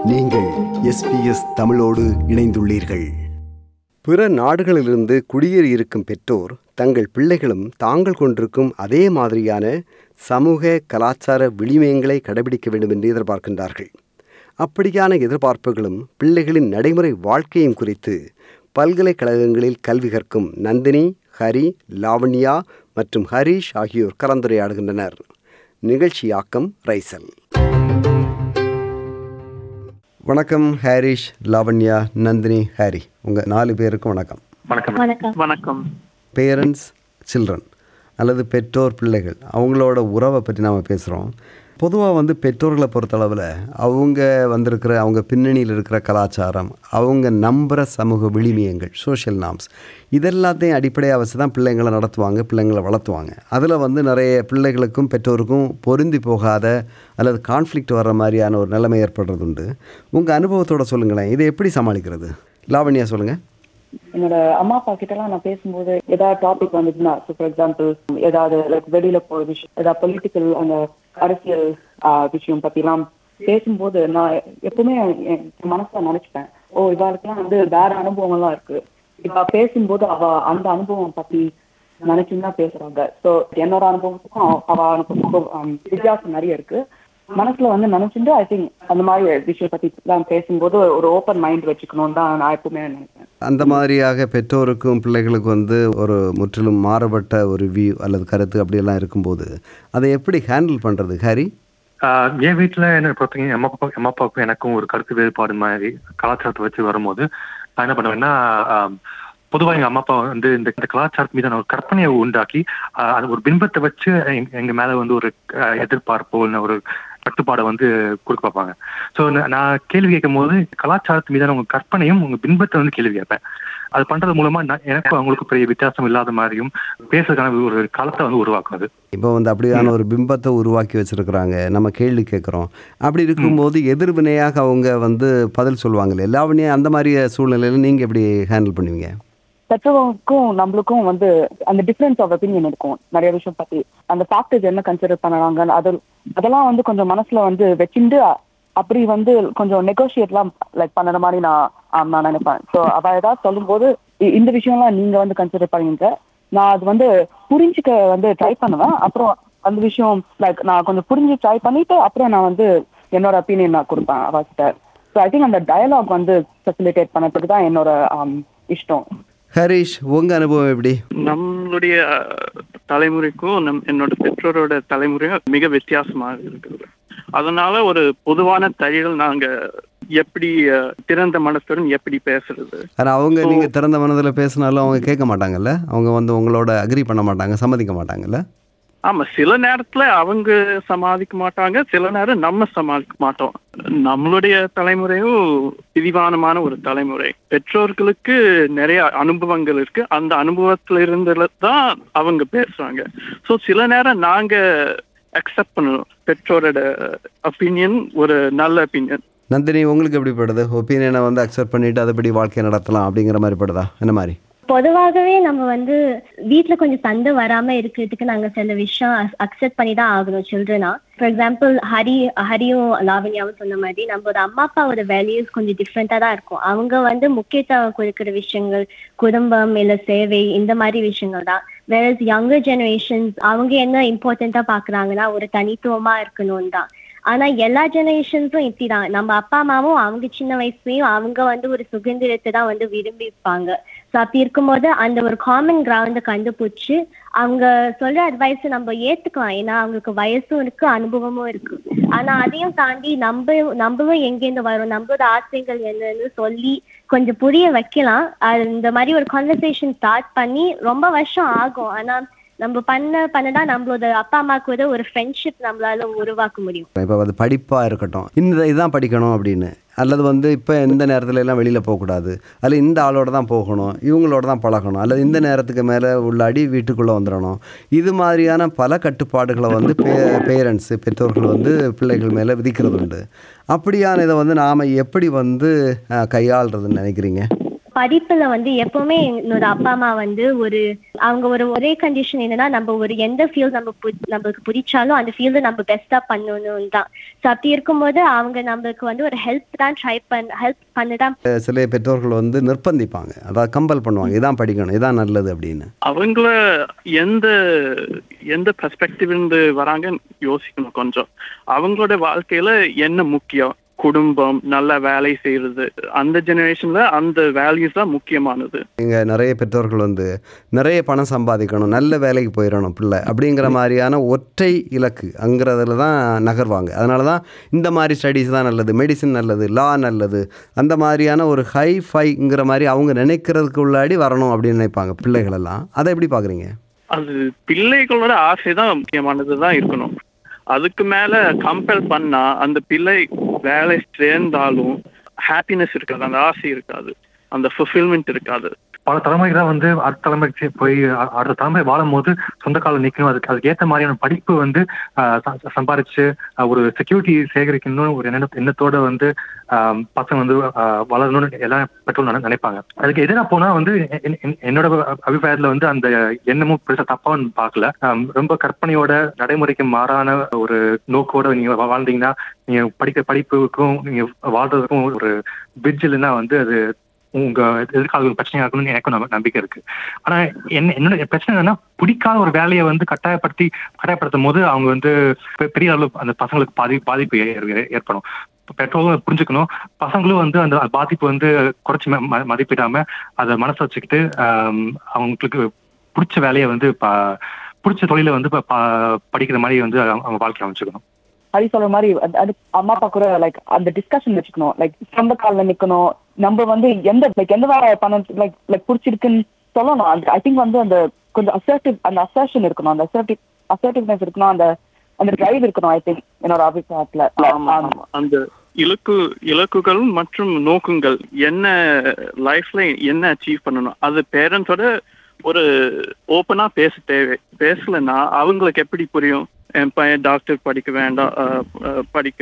நீங்கள் எஸ்பிஎஸ் தமிழோடு இணைந்துள்ளீர்கள் பிற நாடுகளிலிருந்து குடியேறியிருக்கும் பெற்றோர் தங்கள் பிள்ளைகளும் தாங்கள் கொண்டிருக்கும் அதே மாதிரியான சமூக கலாச்சார விளிமயங்களை கடைபிடிக்க வேண்டும் என்று எதிர்பார்க்கின்றார்கள் அப்படியான எதிர்பார்ப்புகளும் பிள்ளைகளின் நடைமுறை வாழ்க்கையும் குறித்து பல்கலைக்கழகங்களில் கல்வி கற்கும் நந்தினி ஹரி லாவண்யா மற்றும் ஹரீஷ் ஆகியோர் கலந்துரையாடுகின்றனர் நிகழ்ச்சியாக்கம் ரைசல் வணக்கம் ஹாரிஷ் லாவண்யா நந்தினி ஹாரி உங்கள் நாலு பேருக்கும் வணக்கம் வணக்கம் வணக்கம் வணக்கம் பேரண்ட்ஸ் சில்ட்ரன் அல்லது பெற்றோர் பிள்ளைகள் அவங்களோட உறவை பற்றி நாம் பேசுகிறோம் பொதுவாக வந்து பெற்றோர்களை பொறுத்தளவில் அவங்க வந்திருக்கிற அவங்க பின்னணியில் இருக்கிற கலாச்சாரம் அவங்க நம்புகிற சமூக விளிமியங்கள் சோஷியல் நாம்ஸ் இதெல்லாத்தையும் அடிப்படையாக வச்சு தான் பிள்ளைங்களை நடத்துவாங்க பிள்ளைங்களை வளர்த்துவாங்க அதில் வந்து நிறைய பிள்ளைகளுக்கும் பெற்றோருக்கும் பொருந்தி போகாத அல்லது கான்ஃப்ளிக்ட் வர்ற மாதிரியான ஒரு நிலைமை ஏற்படுறது உண்டு உங்கள் அனுபவத்தோட சொல்லுங்களேன் இதை எப்படி சமாளிக்கிறது லாவண்யா சொல்லுங்கள் என்னோட அம்மா அப்பா கிட்ட எல்லாம் நான் பேசும்போது ஏதாவது டாபிக் வந்துச்சுன்னா ஃபார் எக்ஸாம்பிள் ஏதாவது லைக் வெளியில போற விஷயம் ஏதாவது பொலிட்டிக்கல் அந்த அரசியல் ஆஹ், விஷயம் பத்தி எல்லாம் பேசும்போது நான் எப்பவுமே என் மனசுல நினைச்சுப்பேன் ஓ இவாளுக்கெல்லாம் வந்து வேற அனுபவம் எல்லாம் இருக்கு இவ பேசும்போது அவ அந்த அனுபவம் பத்தி நினைச்சுன்னு தான் பேசுறாங்க சோ என்னோட அனுபவத்துக்கும் அவ- அவ அனுபவத்துக்கும் ஆம், வித்தியாசம் நிறைய இருக்கு மனசுல வந்து நினைச்சுட்டு ஐ திங்க் அந்த மாதிரி விஷயம் பத்தி எல்லாம் பேசும்போது ஒரு ஓப்பன் மைண்ட் வச்சுக்கணும் தான் நான் எப்பவுமே நினைப்பேன் அந்த மாதிரியாக பெற்றோருக்கும் பிள்ளைகளுக்கும் வந்து ஒரு முற்றிலும் மாறுபட்ட ஒரு வியூ அல்லது கருத்து அப்படியெல்லாம் இருக்கும்போது அதை எப்படி ஹேண்டில் பண்ணுறது ஹரி ஆஹ் என் வீட்டுல என்ன பொறுத்தவரைக்கும் என் அம்மா அப்பா என் அம்மா அப்பாவுக்கும் எனக்கும் ஒரு கருத்து வேறுபாடு மாதிரி கலாச்சாரத்தை வச்சு வரும்போது நான் என்ன பண்ணுவேன்னா ஆஹ் பொதுவா எங்க அம்மா அப்பா வந்து இந்த இந்த கலாச்சாரத்து மீதான ஒரு கற்பனையை உண்டாக்கி ஆஹ் அது ஒரு பிம்பத்தை வச்சு எங்க- எங்க மேல வந்து ஒரு ஆஹ் எதிர்பார்ப்போ இல்லை ஒரு கட்டுப்பாடை வந்து கொடுக்க பார்ப்பாங்க ஸோ நான் கேள்வி கேட்கும் போது கலாச்சாரத்து மீதான உங்க கற்பனையும் உங்க பிம்பத்தை வந்து கேள்வி கேட்பேன் அது பண்றது மூலமா நான் எனக்கும் அவங்களுக்கும் பெரிய வித்தியாசம் இல்லாத மாதிரியும் பேசுறதுக்கான ஒரு களத்தை வந்து உருவாக்கும் அது இப்போ வந்து அப்படியான ஒரு பிம்பத்தை உருவாக்கி வச்சிருக்கிறாங்க நம்ம கேள்வி கேட்குறோம் அப்படி இருக்கும்போது எதிர்வினையாக அவங்க வந்து பதில் சொல்லுவாங்களே லாவண்யா அந்த மாதிரி சூழ்நிலையில் நீங்கள் எப்படி ஹேண்டில் பண்ணுவீங்க பெற்றவங்களுக்கும் நம்மளுக்கும் வந்து அந்த டிஃபரன்ஸ் ஆஃப் ஒப்பீனியன் இருக்கும் நிறைய விஷயம் பத்தி அந்த ஃபேக்டர்ஸ் என்ன கன்சிடர் பண்ணலாங்க அது அதெல்லாம் வந்து கொஞ்சம் மனசுல வந்து வச்சுட்டு அப்படி வந்து கொஞ்சம் நெகோஷியேட்லாம் லைக் பண்ணுற மாதிரி நான் ஆம், நான் நினைப்பேன் ஸோ அவ ஏதாவது சொல்லும்போது இ- இந்த விஷயம்லாம் நீங்க வந்து கன்சிடர் பண்ணுவீங்க நான் அது வந்து புரிஞ்சுக்க வந்து ட்ரை பண்ணுவேன் அப்புறம் அந்த விஷயம் லைக் நான் கொஞ்சம் புரிஞ்சு ட்ரை பண்ணிட்டு அப்புறம் நான் வந்து என்னோட ஒப்பீனியன் நான் கொடுப்பேன் அவகிட்ட ஸோ ஐ திங்க் அந்த டயலாக் வந்து ஃபெசிலிட்டேட் பண்ணதுக்கு தான் என்னோட ஆம், இஷ்டம் ஹரிஷ் உங்கள் அனுபவம் எப்படி நம்மளுடைய அஹ், தலைமுறைக்கும் நம் என்னோட பெற்றோரோட தலைமுறையும் மிக வித்தியாசமாக இருக்குது அதனால ஒரு பொதுவான தழிகள் நாங்க எப்படி அஹ், திறந்த மனசுடன் எப்படி பேசுறது ஆனால் அவங்க நீங்கள் திறந்த மனதில் பேசினாலும் அவங்க கேட்க மாட்டாங்கல்ல அவங்க வந்து உங்களோட அக்ரி பண்ண மாட்டாங்க சம்மதிக்க மாட்டாங்கல்ல ஆமா சில நேரத்துல அவங்க சமாளிக்க மாட்டாங்க சில நேரம் நம்ம சமாளிக்க மாட்டோம் நம்மளுடைய தலைமுறையும் விரிவானமான ஒரு தலைமுறை பெற்றோர்களுக்கு நிறைய அனுபவங்கள் இருக்கு அந்த அனுபவத்துல இருந்து தான் அவங்க பேசுறாங்க சோ சில நேரம் நாங்க அக்செப்ட் பண்ணணும் பெற்றோரோட ஒப்பீனியன் ஒரு நல்ல ஒப்பீனியன் நந்தினி உங்களுக்கு எப்படி படுது ஒப்பீனியனை வந்து அக்செப்ட் பண்ணிட்டு அதுபடி வாழ்க்கையை நடத்தலாம் அப்படிங்கிற மாதிரி படுதா என்ன மாதிரி பொதுவாகவே நம்ம வந்து வீட்ல கொஞ்சம் சண்டை வராம இருக்கிறதுக்கு நாங்க சில விஷயம் அக்செப்ட் பண்ணி தான் ஆகணும் சில்ட்ரனா ஃபார் எக்ஸாம்பிள் ஹரி ஹரியும் லாவண்யாவும் சொன்ன மாதிரி நம்மளோட அம்மா அப்பாவோட வேல்யூஸ் கொஞ்சம் டிஃப்ரெண்டா தான் இருக்கும் அவங்க வந்து முக்கியத்துவம் கொடுக்கிற விஷயங்கள் குடும்பம் இல்ல சேவை இந்த மாதிரி விஷயங்கள் தான் வேற யங்கர் ஜெனரேஷன்ஸ் அவங்க என்ன இம்பார்ட்டண்டா பாக்குறாங்கன்னா ஒரு தனித்துவமா இருக்கணும் தான் ஆனா எல்லா ஜெனரேஷன்ஸும் இப்படிதான் நம்ம அப்பா அம்மாவும் அவங்க சின்ன வயசுலயும் அவங்க வந்து ஒரு சுதந்திரத்தை தான் வந்து விரும்பி இருப்பாங்க ஸோ அப்படி இருக்கும்போது அந்த ஒரு காமன் கிரவுண்டை கண்டுபிடிச்சு அவங்க சொல்ற அட்வைஸ் நம்ம ஏத்துக்கலாம் ஏன்னா அவங்களுக்கு வயசும் இருக்கு அனுபவமும் இருக்கு ஆனா அதையும் தாண்டி நம்ம நம்மளும் எங்கேருந்து வரோம் நம்மளோட ஆசைகள் என்னன்னு சொல்லி கொஞ்சம் புரிய வைக்கலாம் அது இந்த மாதிரி ஒரு கான்வர்சேஷன் ஸ்டார்ட் பண்ணி ரொம்ப வருஷம் ஆகும் ஆனா நம்ம பண்ண பண்ணதான் நம்மளோட அப்பா அம்மாவுக்கு விட ஒரு ஃப்ரெண்ட்ஷிப் நம்மளால உருவாக்க முடியும் இப்போ அது படிப்பாக இருக்கட்டும் இந்த இதுதான் படிக்கணும் அப்படின்னு அல்லது வந்து இப்போ எந்த நேரத்துல எல்லாம் வெளியில் போகக்கூடாது அல்லது இந்த ஆளோட தான் போகணும் இவங்களோட தான் பழகணும் அல்லது இந்த நேரத்துக்கு மேலே உள்ள அடி வீட்டுக்குள்ளே வந்துடணும் இது மாதிரியான பல கட்டுப்பாடுகளை வந்து பே பேரண்ட்ஸு பெற்றோர்கள் வந்து பிள்ளைகள் மேலே விதிக்கிறது உண்டு அப்படியான இதை வந்து நாம் எப்படி வந்து அஹ், கையாள்றதுன்னு நினைக்கிறீங்க படிப்புல வந்து எப்பவுமே என்னோட அப்பா அம்மா வந்து ஒரு அவங்க ஒரு ஒரே கண்டிஷன் என்னன்னா நம்ம ஒரு எந்த ஃபீல்ட் நம்ம பு- நம்மளுக்கு பிடிச்சாலும் அந்த ஃபீல்டு நம்ம பெஸ்டா பண்ணணும் தான் ஸோ அப்படி இருக்கும்போது அவங்க நம்மளுக்கு வந்து ஒரு ஹெல்ப் தான் ட்ரை பண்ண ஹெல்ப் பண்ண தான் சில பெற்றோர்கள் வந்து நிர்பந்திப்பாங்க அதாவது கம்பல் பண்ணுவாங்க இதான் படிக்கணும் இதான் நல்லது அப்படின்னு அவங்கள எந்த எந்த பெர்ஸ்பெக்டிவ் இருந்து வராங்கன்னு யோசிக்கணும் கொஞ்சம் அவங்களோட வாழ்க்கையில என்ன முக்கியம் குடும்பம் நல்ல வேலை செய்யறது அந்த ஜெனரேஷன்ல அந்த வேல்யூஸ் தான் முக்கியமானது இங்கே நிறைய பெற்றோர்கள் வந்து நிறைய பணம் சம்பாதிக்கணும் நல்ல வேலைக்கு போயிடணும் பிள்ளை அப்படிங்கிற மாதிரியான ஒற்றை இலக்கு அங்கிறதுல தான் நகர்வாங்க அதனால தான் இந்த மாதிரி ஸ்டடீஸ் தான் நல்லது மெடிசின் நல்லது லா நல்லது அந்த மாதிரியான ஒரு ஹை ஃபைங்கிற மாதிரி அவங்க நினைக்கிறதுக்கு உள்ளாடி வரணும் அப்படின்னு நினைப்பாங்க பிள்ளைகளெல்லாம் அதை எப்படி பார்க்குறீங்க அது பிள்ளைகளோட ஆசை தான் முக்கியமானது தான் இருக்கணும் அதுக்கு மேல கம்பேர் பண்ணா அந்த பிள்ளை வேலை சேர்ந்தாலும் ஹாப்பினஸ் இருக்காது அந்த ஆசை இருக்காது அந்த ஃபுல்ஃபில்மெண்ட் இருக்காது பல தலைமுறைக்கு தான் வந்து அடுத்த தலைமுறைக்கு போய் அ- அடுத்த தலைமுறை வாழும்போது சொந்த காலம் நிற்கணும் அதுக்கு அதுக்கு ஏற்ற மாதிரியான படிப்பு வந்து ஆஹ், ச- சம்பாரிச்சு ஆஹ், ஒரு செக்யூரிட்டி சேகரிக்கணும் ஒரு எண்ண எண்ணத்தோட வந்து ஆஹ், பசங்க வந்து ஆஹ், வளரணும்னு எல்லா பெற்றோரும் நினை- நினைப்பாங்க அதுக்கு எதிராக போனா வந்து எ- எ- எ- என்னோட அபிப்பிராயத்துல வந்து அந்த எண்ணமும் பெருசா தப்பான்னு பார்க்கல ஆம், ரொம்ப கற்பனையோட நடைமுறைக்கு மாறான ஒரு நோக்கோட நீங்க வா- வாழ்ந்தீங்கன்னா நீங்க படிக்கிற படிப்புக்கும் நீங்க வாழ்றதுக்கும் ஒரு பிரிட்ஜ் இல்லைன்னா வந்து அது உங்க எதிர்கால பிரச்சனையா இருக்கணும்னு எனக்கும் நம்ப- நம்பிக்கை இருக்கு ஆனா என்ன என்னோட பிரச்சனை என்னன்னா பிடிக்காத ஒரு வேலையை வந்து கட்டாயப்படுத்தி கட்டாயப்படுத்தும் போது அவங்க வந்து பெ- பெரிய அளவு அந்த பசங்களுக்கு பாதி பாதிப்பு ஏ- ஏ- ஏற்படும் இப்ப பெற்றோர்களும் புரிஞ்சுக்கணும் பசங்களும் வந்து அந்த பாதிப்பு வந்து குறைச்சி ம- ம- மதிப்பிடாம அதை மனசை வச்சுக்கிட்டு ஆம், அவங்களுக்கு பிடிச்ச வேலையை வந்து ப- பிடிச்ச தொழிலை வந்து ப- ப- படிக்கிற மாதிரி வந்து அவங்க அவங்க வாழ்க்கை அமைச்சுக்கணும் ஹரி சொல்ற மாதிரி அது- அது அம்மா அப்பா கூட லைக் அந்த டிஸ்கஷன் வச்சுக்கணும் லைக் சொந்த காலில் நிக்கணும் நம்ம வந்து எந்த லைக் எந்த வேலை பண்ண லைக் லைக் பிடிச்சிருக்குன்னு சொல்லணும் அந்த ஐ திங்க் வந்து அந்த கொஞ்சம் அசர்டிவ் அந்த அசர்ஷன் இருக்கணும் அந்த அசர்டிவ் அசர்டிவ்னஸ் இருக்கணும் அந்த அந்த டிரைவ் இருக்கணும் ஐ திங்க் என்னோட அபிப்பிராயத்துல ஆமா. அந்த இலக்கு இலக்குகள் மற்றும் நோக்கங்கள் என்ன லைஃப்ல என்ன அச்சீவ் பண்ணணும் அது பேரண்ட்ஸோட ஒரு ஓப்பனா பேச தேவை பேசலைன்னா அவங்களுக்கு எப்படி புரியும் என் பையன் டாக்டர் படிக்க வேண்டாம் அஹ், அஹ், படிக்க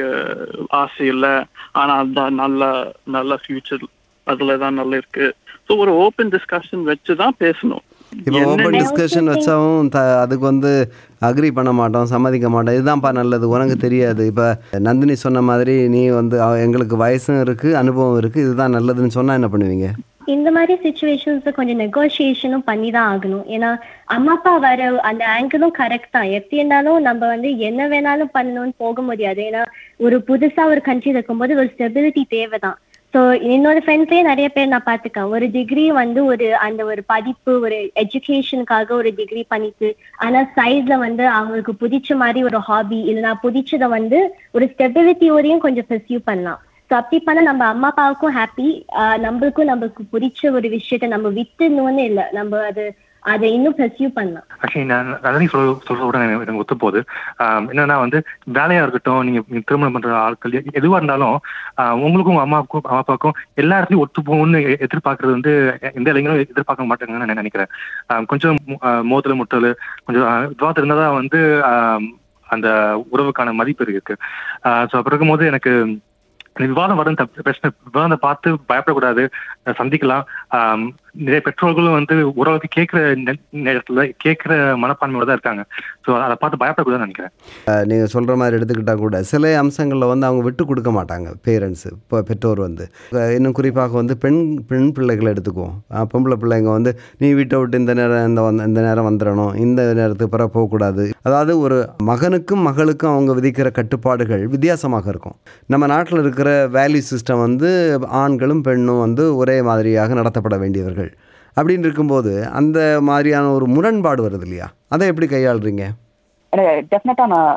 ஆசை இல்லை ஆனா அதுதான் நல்ல நல்ல ஃபியூச்சர் அதுல தான் நல்லா இருக்கு ஸோ ஒரு ஓப்பன் டிஸ்கஷன் வச்சு தான் பேசணும் இப்போ என்ன ஓப்பன் நீ- டிஸ்கஷன் வச்சாவும் த அதுக்கு வந்து அக்ரி பண்ண மாட்டோம் சம்மதிக்க மாட்டோம் இதுதான்ப்பா நல்லது உனக்கு தெரியாது இப்போ நந்தினி சொன்ன மாதிரி நீ வந்து அவ- எங்களுக்கு வயசும் இருக்குது அனுபவம் இருக்குது இதுதான் நல்லதுன்னு சொன்னால் என்ன பண்ணுவீங்க இந்த மாதிரி சுச்சுவேஷன்ஸ் கொஞ்சம் நெகோசியேஷனும் பண்ணி தான் ஆகணும் ஏன்னா அம்மா அப்பா வர அந்த ஆங்கிளும் கரெக்ட் தான் எப்படி இருந்தாலும் நம்ம வந்து என்ன வேணாலும் பண்ணணும்னு போக முடியாது ஏன்னா ஒரு புதுசா ஒரு கண்ட்ரி இருக்கும்போது ஒரு ஸ்டெபிலிட்டி தேவை தான் ஸோ என்னோட ஃப்ரெண்ட்ஸே நிறைய பேர் நான் பார்த்துக்கேன் ஒரு டிகிரி வந்து ஒரு அந்த ஒரு படிப்பு ஒரு எஜுகேஷனுக்காக ஒரு டிகிரி பண்ணிட்டு ஆனா சைட்ல வந்து அவங்களுக்கு பிடிச்ச மாதிரி ஒரு ஹாபி இல்லைன்னா பிடிச்சத வந்து ஒரு ஸ்டெபிலிட்டியோடையும் கொஞ்சம் பெர்சியூ பண்ணலாம் ஸோ அப்படி பண்ண நம்ம அம்மா அப்பாவுக்கும் ஹாப்பி நம்மளுக்கும் நம்மளுக்கு பிடிச்ச ஒரு விஷயத்த நம்ம விட்டுணும்னு இல்லை நம்ம அது அதை இன்னும் பெர்சியூ பண்ணலாம் ஆக்சுவலி நான் ரஜினி சொல்ற சொல்றதோட எனக்கு எனக்கு ஒத்து போகுது ஆம், என்னன்னா வந்து வேலையா இருக்கட்டும் நீங்க நீங்க திருமணம் பண்ற ஆட்கள் எ- எதுவா இருந்தாலும் ஆஹ், உங்களுக்கும் உங்க அம்மாவுக்கும் அம்மா அப்பாவுக்கும் எல்லா இடத்துலயும் ஒத்து போகணும்னு எ- எதிர்பார்க்கறது வந்து எ- எந்த இளைஞரும் எதிர்பார்க்க மாட்டாங்கன்னு நான் நினைக்கிறேன் ஆம், கொஞ்சம் மு- ஆஹ், மோதல் முட்டல் கொஞ்சம் ஆஹ், விவாதம் இருந்தா வந்து ஆம், அந்த உறவுக்கான மதிப்பு இருக்கு ஸோ அப்படி இருக்கும்போது எனக்கு இந்த விவாதம் வரும் தப்பு பிரச்சனை விவாதத்தை பார்த்து பயப்படக்கூடாது அஹ் சந்திக்கலாம் ஆம், நிறைய பெற்றோர்களும் வந்து உறவுக்கு கேட்கிற நே- நேரத்துல கேட்கிற மனப்பான்மையோட தான் இருக்காங்க ஸோ அதை பார்த்து பயப்படக்கூடாதுன்னு நினைக்கிறேன் நீங்கள் சொல்கிற மாதிரி எடுத்துக்கிட்டால் கூட சில அம்சங்களில் வந்து அவங்க விட்டு கொடுக்க மாட்டாங்க பேரண்ட்ஸு இப்போ பெற்றோர் வந்து அஹ் இன்னும் குறிப்பாக வந்து பெண் பெண் பிள்ளைகளை எடுத்துக்குவோம் அஹ் பொம்பளை பிள்ளைங்க வந்து நீ வீட்டை விட்டு இந்த நேரம் இந்த வந்து இந்த நேரம் வந்துடணும் இந்த நேரத்துக்கு பிறகு போகக்கூடாது அதாவது ஒரு மகனுக்கும் மகளுக்கும் அவங்க விதிக்கிற கட்டுப்பாடுகள் வித்தியாசமாக இருக்கும் நம்ம நாட்டில் இருக்கிற வேல்யூ சிஸ்டம் வந்து ஆண்களும் பெண்ணும் வந்து ஒரே மாதிரியாக நடத்தப்பட வேண்டியவர்கள் அப்படின்னு இருக்கும்போது அந்த மாதிரியான ஒரு முரண்பாடு வருது இல்லையா அதை எப்படி கையாளுறீங்க டெஃபினட்டா நான்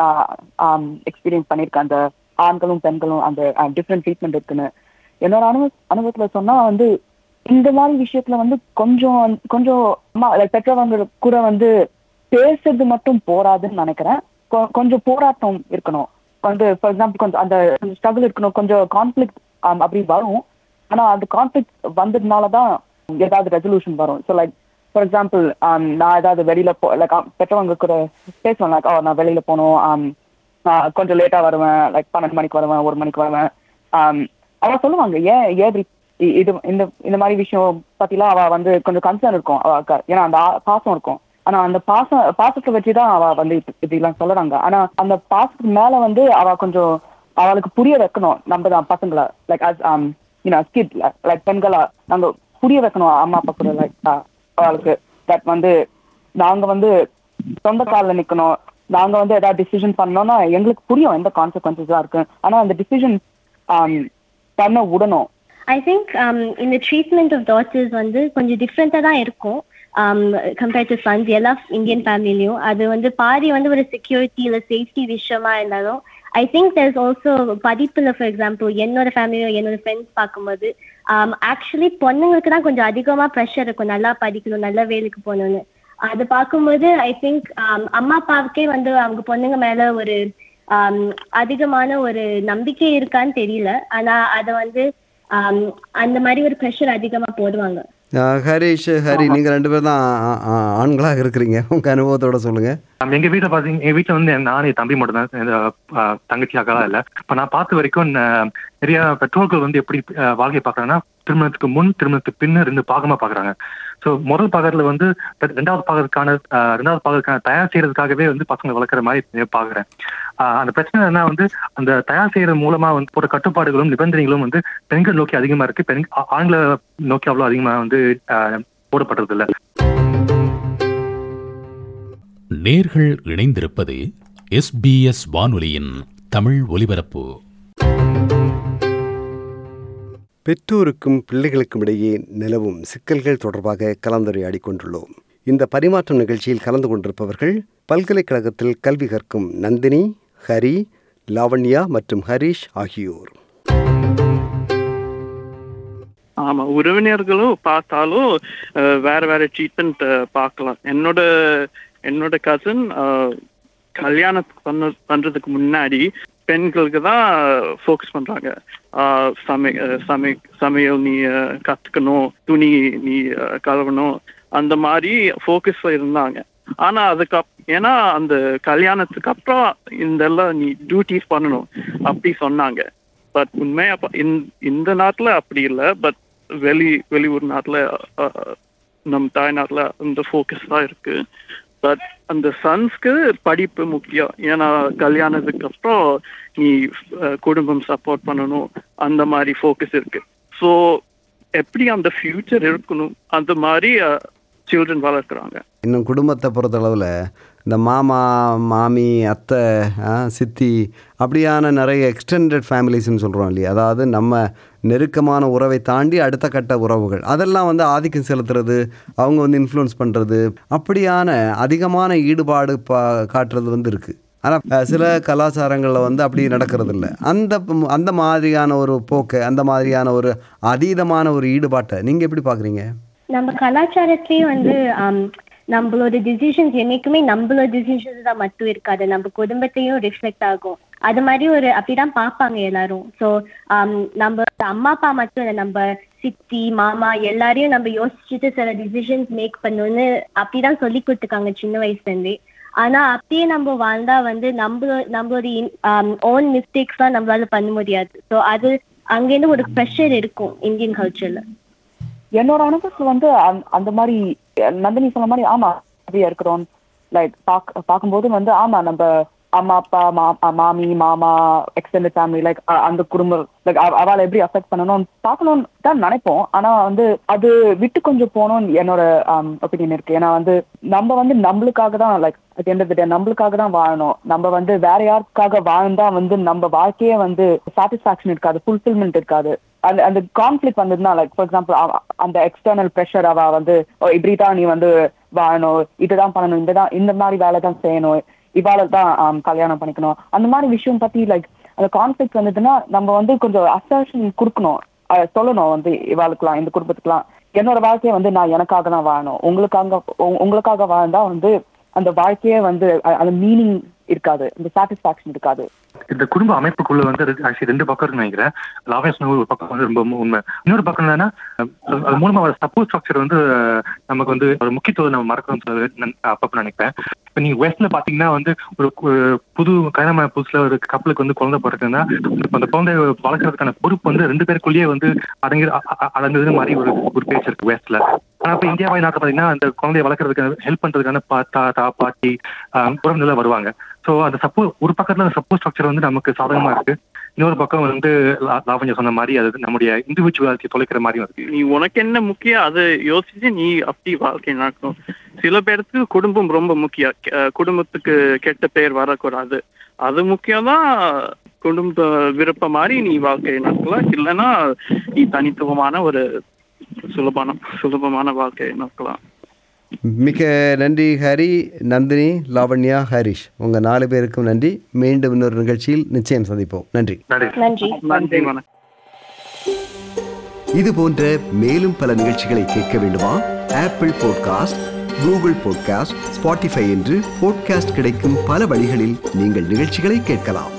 நான் எக்ஸ்பீரியன்ஸ் பண்ணியிருக்கேன் அந்த ஆண்களும் பெண்களும் அந்த டிஃப்ரெண்ட் ட்ரீட்மெண்ட் இருக்குன்னு என்னோட அனுபவ அனுபவத்துல சொன்னா வந்து இந்த மாதிரி விஷயத்துல வந்து கொஞ்சம் கொஞ்சம் அம்மா like பெற்றவங்க கூட வந்து பேசுறது மட்டும் போராதுன்னு நினைக்கிறேன் கொ- கொஞ்சம் போராட்டம் இருக்கணும் வந்து ஃபார் எக்ஸாம்பிள் கொஞ்சம் அந்த ஸ்ட்ரகிள் இருக்கணும் கொஞ்சம் கான்ஃபிளிக் அப்படி வரும் ஆனா அந்த கான்ஃபிளிக் வந்ததுனால தான் ஏதாவது ரெசல்யூஷன் வரும் ஸோ லைக் ஃபார் எக்ஸாம்பிள் நான் ஏதாவது வெளியில போ லைக் பெற்றவங்க கூட பேசுவேன் லைக் ஓ நான் வெளியில போகணும் um, நான் கொஞ்சம் லேட்டா வருவேன் லைக் பன்னெண்டு மணிக்கு வருவேன் ஒரு மணிக்கு வருவேன் um, அவங்க சொல்லுவாங்க ஏன் ஏன் இப்படி இ- இது இந்த இந்த மாதிரி விஷயம் பத்திலாம் அவ வந்து கொஞ்சம் கன்சர்ன் இருக்கும் அவ ஏன்னா அந்த ஆ- பாசம் இருக்கும் ஆனா அந்த பாசம் பாசத்தை வச்சுதான் அவ வந்து இப்ப இப்படிலாம் சொல்லுறாங்க ஆனா அந்த பாசத்துக்கு மேல வந்து அவ கொஞ்சம் அவளுக்கு புரிய வைக்கணும் நம்ம தான் பசங்களை like as you know skit like பெண்களா நாங்க புரிய வைக்கணும் அம்மா அப்பா கூட லைக் அவளுக்கு தட் வந்து நாங்க வந்து சொந்த காலில் நிக்கணும் நாங்க வந்து ஏதாவது டிசிஷன் பண்ணோம்னா எங்களுக்கு புரியும் எந்த கான்சிக்வன்சஸா இருக்கு ஆனா அந்த டிசிஷன் பண்ண விடணும் ஐ திங்க் இந்த ட்ரீட்மெண்ட் ஆஃப் டாட்டர்ஸ் வந்து கொஞ்சம் டிஃப்ரெண்ட்டாக தான் இருக்கும் கம்பேர்ட் டு சன்ஸ் எல்லா இந்தியன் ஃபேமிலிலையும் அது வந்து பாதி வந்து ஒரு செக்யூரிட்டி இல்லை சேஃப்டி விஷயமா இருந்தாலும் ஐ திங்க் தேர்ஸ் ஆல்சோ படிப்புல ஃபார் எக்ஸாம்பிள் என்னோட ஃபேமிலியோ என்னோட ஃப்ரெண்ட்ஸ் பார்க்கும்போது ஆக்சுவலி பொண்ணுங்களுக்கு தான் கொஞ்சம் அதிகமாக ப்ரெஷர் இருக்கும் நல்லா படிக்கணும் நல்ல வேலைக்கு போகணும்னு அது பார்க்கும்போது ஐ திங்க் அம்மா அப்பாவுக்கே வந்து அவங்க பொண்ணுங்க மேல ஒரு um, அதிகமான ஒரு நம்பிக்கை இருக்கான்னு தெரியல ஆனா அதை வந்து um, அந்த மாதிரி ஒரு ப்ரெஷர் அதிகமா போடுவாங்க அஹ் ஹரிஷ் ஹரி நீங்கள் ரெண்டு பேரும் தான் ஆ- ஆ- ஆண்களாக இருக்கிறீங்க உங்கள் அனுபவத்தோட சொல்லுங்கள் ஆம், எங்க வீட்டுல பாத்தீங்க எங்க வீட்டுல வந்து நானே தம்பி மட்டும் தான் தங்கச்சி அக்காலாம் இல்ல இப்ப நான் பார்த்த வரைக்கும் ந- நிறைய பெற்றோர்கள் வந்து எப்படி அஹ், வாழ்க்கையை பாக்குறாங்கன்னா திருமணத்துக்கு முன் திருமணத்துக்கு பின்ன ரெண்டு பாகமா பாக்குறாங்க சோ முதல் பாகத்துல வந்து ரெ- ரெண்டாவது பாகத்துக்கான அஹ், ரெண்டாவது பாகத்துக்கான தயார் செய்யறதுக்காகவே வந்து பசங்களை வளர்க்குற மாதிரி நிறைய பாக்குறேன் ஆஹ், அந்த பிரச்சனை என்ன வந்து அந்த தயார் செய்யறது மூலமா வந்து போற கட்டுப்பாடுகளும் நிபந்தனைகளும் வந்து பெண்கள் நோக்கி அதிகமா இருக்கு பெண் ஆ- ஆண்களை நோக்கி அவ்வளவு அதிகமா வந்து ஆஹ், போடப்படுறது இல்ல நேர்கள் இணைந்திருப்பது எஸ்பிஎஸ் வானொலியின் தமிழ் ஒலிபரப்பு பெற்றோருக்கும் பிள்ளைகளுக்கும் இடையே நிலவும் சிக்கல்கள் தொடர்பாக கலந்துரையாடி கொண்டுள்ளோம் இந்த பரிமாற்றம் நிகழ்ச்சியில் கலந்து கொண்டிருப்பவர்கள் பல்கலைக்கழகத்தில் கல்வி கற்கும் நந்தினி ஹரி லாவண்யா மற்றும் ஹரிஷ் ஆகியோர் ஆமா உறவினர்களும் பார்த்தாலும் அஹ், வேற வேற ட்ரீட்மெண்ட் பார்க்கலாம் என்னோட என்னோட கசன் கல்யாணத்துக்கு பண்ண பண்றதுக்கு முன்னாடி பெண்களுக்கு தான் ஃபோக்கஸ் பண்றாங்க ஆஹ், சமை அஹ், சமை சமையல் நீ அஹ், கத்துக்கணும் துணி நீ அஹ், கழுவணும் அந்த மாதிரி ஃபோக்கஸ் இருந்தாங்க ஆனா அதுக்கு ஏன்னா அந்த கல்யாணத்துக்கு அப்புறம் இந்த எல்லாம் நீ டியூட்டிஸ் பண்ணணும் அப்படி சொன்னாங்க பட் உண்மையா பா- இந்த- இந்த நாட்டுல அப்படி இல்லை பட் வெளி வெளியூர் நாட்டுல அஹ், நம் தாய்நாட்டுல அந்த ஃபோக்கஸ் தான் இருக்கு பட் அந்த சன்ஸ்க்கு படிப்பு முக்கியம் ஏன்னா கல்யாணத்துக்கு அப்புறம் நீ அஹ், குடும்பம் சப்போர்ட் பண்ணணும் அந்த மாதிரி ஃபோக்கஸ் இருக்கு ஸோ எப்படி அந்த ஃபியூச்சர் இருக்கணும் அந்த மாதிரி சில்ட்ரன் வளர்க்குறாங்க இன்னும் குடும்பத்தை பொறுத்தளவில் இந்த மாமா மாமி அத்தை ஆ, சித்தி அப்படியான நிறைய எக்ஸ்டெண்டட் ஃபேமிலிஸ்னு சொல்கிறோம் இல்லையா அதாவது நம்ம நெருக்கமான உறவை தாண்டி அடுத்த கட்ட உறவுகள் அதெல்லாம் வந்து ஆதிக்கம் செலுத்துறது அவங்க வந்து இன்ஃப்ளூயன்ஸ் பண்ணுறது அப்படியான அதிகமான ஈடுபாடு பா காட்டுறது வந்து இருக்குது ஆனால் சில கலாச்சாரங்களில் வந்து அப்படி நடக்கிறது இல்ல அந்த ப- அந்த மாதிரியான ஒரு போக்கை அந்த மாதிரியான ஒரு அதீதமான ஒரு ஈடுபாட்டை நீங்கள் எப்படி பார்க்குறீங்க நம்ம கலாச்சாரத்திலேயே வந்து ஆம், நம்மளோட டிசிஷன்ஸ் என்னைக்குமே நம்மளோட டிசிஷன்ஸ் தான் மட்டும் இருக்காது நம்ம குடும்பத்தையும் ரிஃப்ளெக்ட் ஆகும் அது மாதிரி ஒரு அப்படிதான் பார்ப்பாங்க எல்லாரும் ஸோ நம்ம அம்மா அப்பா மட்டும் இல்லை நம்ம சித்தி மாமா எல்லாரையும் நம்ம யோசிச்சுட்டு சில டிசிஷன்ஸ் மேக் பண்ணணும்னு அப்படிதான் சொல்லி கொடுத்துருக்காங்க சின்ன வயசுல இருந்தே ஆனா அப்படியே நம்ம வாழ்ந்தா வந்து நம்ம நம்மளுடைய ஓன் மிஸ்டேக்ஸ் நம்மளால பண்ண முடியாது ஸோ அது அங்கேருந்து ஒரு ப்ரெஷர் இருக்கும் இந்தியன் கல்ச்சர்ல என்னோட அனுபவத்துல வந்து அந்த- அந்த மாதிரி நந்தினி சொன்ன மாதிரி ஆமா அப்படியே இருக்கிறோம் லைக் பாக் பார்க்கும்போது வந்து ஆமா நம்ம அம்மா அப்பா மா- மாமி மாமா எக்ஸ்டெண்டட் ஃபேமிலி லைக் அந்த குடும்பம் லைக் அவளை எப்படி அஃபெக்ட் பண்ணணும் பார்க்கணும்னு தான் நினைப்போம் ஆனா வந்து அது விட்டு கொஞ்சம் போகணும்னு என்னோட ஒப்பீனியன் இருக்கு ஏன்னா வந்து நம்ம வந்து நம்மளுக்காக தான் like at the end of the day நம்மளுக்காக தான் வாழணும் நம்ம வந்து வேற யாருக்காக வாழ்ந்தா வந்து நம்ம வாழ்க்கையே வந்து சாட்டிஸ்பாக்சன் இருக்காது ஃபுல்ஃபில்மெண்ட் இருக்காது அந்த அந்த கான்ஃபிளிக் வந்ததுன்னா லைக் ஃபார் எக்ஸாம்பிள் அந்த எக்ஸ்டர்னல் ப்ரெஷர் அவ வந்து "ஓ, இப்படிதான் நீ வந்து வாழணும் இதுதான் பண்ணணும் இதுதான் இந்த மாதிரி வேலை தான் செய்யணும் இவாளை தான் ஆம், கல்யாணம் பண்ணிக்கணும் அந்த மாதிரி விஷயம் பத்தி லைக் அந்த கான்ஃபிளிக் வந்ததுன்னா நம்ம வந்து கொஞ்சம் அசர்ஷன் கொடுக்கணும் அஹ் சொல்லணும் வந்து இவாளுக்குலாம் இந்த குடும்பத்துக்குலாம் என்னோட வாழ்க்கையை வந்து நான் எனக்காக தான் வாழணும் உங்களுக்காக உ- உங்களுக்காக வாழ்ந்தா வந்து அந்த வாழ்க்கையே வந்து அ- அந்த மீனிங் இருக்காது இந்த சாட்டிஸ்பாக்சன் இருக்காது இந்த குடும்ப அமைப்புக்குள்ள வந்து ஆக்சுவலி ரெண்டு பக்கம் இருக்குன்னு நினைக்கிறேன் லாவே சொன்ன ஒரு பக்கம் வந்து ரொம்ப உண்மை இன்னொரு பக்கம் என்னன்னா அது அது மூலமா வர சப்போர்ட் ஸ்ட்ரக்சர் வந்து அஹ், நமக்கு வந்து ஒரு முக்கியத்துவம் நம்ம மறக்கணும்னு சொல்லி நான் அப்பப்ப நினைப்பேன் இப்ப நீங்க வெஸ்ட்ல பாத்தீங்கன்னா வந்து ஒரு கு- புது கல்யாண புதுசுல ஒரு கப்பலுக்கு வந்து குழந்தை பிறக்குதுன்னா இப்ப அந்த குழந்தைய வளர்க்கறதுக்கான பொறுப்பு வந்து ரெண்டு பேருக்குள்ளேயே வந்து அடங்கி அ- அ- அடங்குது மாதிரி ஒரு ஒரு பேச்சு இருக்கு வெஸ்ட்ல ஆனா இப்ப இந்தியாவை நாட்டில் பாத்தீங்கன்னா அந்த குழந்தைய வளர்க்கறதுக்கு ஹெல்ப் பண்றதுக்கான பா- தா பாட்டி உறவுல வருவாங்க சோ அந்த சப்போ ஒரு பக்கத்துல அந்த சப்போர்ட் ஸ்ட்ரக்சர் வந்து நமக்கு சாதகமா இருக்கு இன்னொரு பக்கம் வந்து லா- லாவண்யா சொன்ன மாதிரி அது நம்முடைய இண்டிவிஜுவாலிட்டி தொலைக்கிற மாதிரியும் இருக்கு நீ உனக்கு என்ன முக்கியம் அதை யோசிச்சு நீ அப்படி வாழ்க்கை நடக்கணும் சில பேருக்கு குடும்பம் ரொம்ப முக்கியம் கெ- குடும்பத்துக்கு கெட்ட பேர் வரக்கூடாது அது முக்கியம் தான் குடும்ப விருப்பம் மாதிரி நீ வாழ்க்கையை நடக்கலாம் இல்லைன்னா நீ தனித்துவமான ஒரு சுலபான சுலபமான வாழ்க்கையை நடக்கலாம் மிக நன்றி ஹரி நந்தினி லாவண்யா ஹரிஷ் உங்கள் நாலு பேருக்கும் நன்றி மீண்டும் இன்னொரு நிகழ்ச்சியில் நிச்சயம் சந்திப்போம் நன்றி நன்றி நன்றி நன்றி வணக்கம் இது போன்ற மேலும் பல நிகழ்ச்சிகளை கேட்க வேண்டுமா Apple podcast Google podcast Spotify என்று பாட்காஸ்ட் கிடைக்கும் பல வழிகளில் நீங்கள் நிகழ்ச்சிகளை கேட்கலாம்